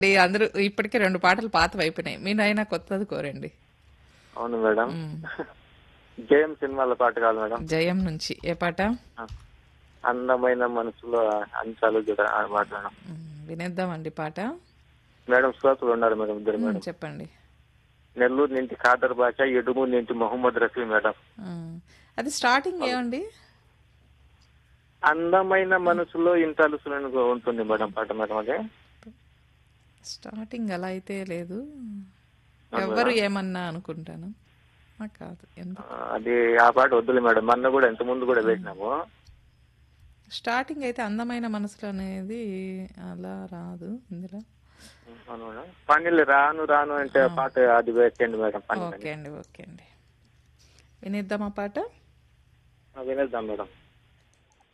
ఈ అందరూ ఇప్పటికే రెండు పాటలు పాతవి అయిపోయినాయి మీరైనా కొత్తది కోరండి అవును మేడం మ్. జయం సినిమాల పాట కాదు మేడం జయం నుంచి ఏ పాట అందమైన మనసులో అంశాలు జత ఆ పాట మేడం మ్, వినేద్దామండి పాట మేడం శ్రోతలు ఉన్నారు మేడం ఇద్దరు మ్, మేడం చెప్పండి నెల్లూరు నుంచి ఖాదర్ బాషా ఎడుము నుంచి మొహమ్మద్ రఫీ మేడం మ్, అది స్టార్టింగ్ ఏమండి అందమైన మనసులో ఇంత అలుసులను ఉంటుంది మేడం పాట మేడం అదే స్టార్టింగ్ అలా అయితే లేదు ఎవరు ఏమన్నా అనుకుంటాను ఆ, కాదు ఎందుకు ఆ, అది ఆ పాట వద్దులే మేడం మొన్న కూడా ఇంత ముందు కూడా వేసినాము స్టార్టింగ్ అయితే అందమైన మనసులు అనేది అలా రాదు ఇందులో అవును మేడం పన్నీళ్ళు రాను రాను అంటే పాట అది వేసేయండి మేడం పని ఓకే అండి ఓకే అండి వినేద్దామా పాట వినేద్దాం మేడం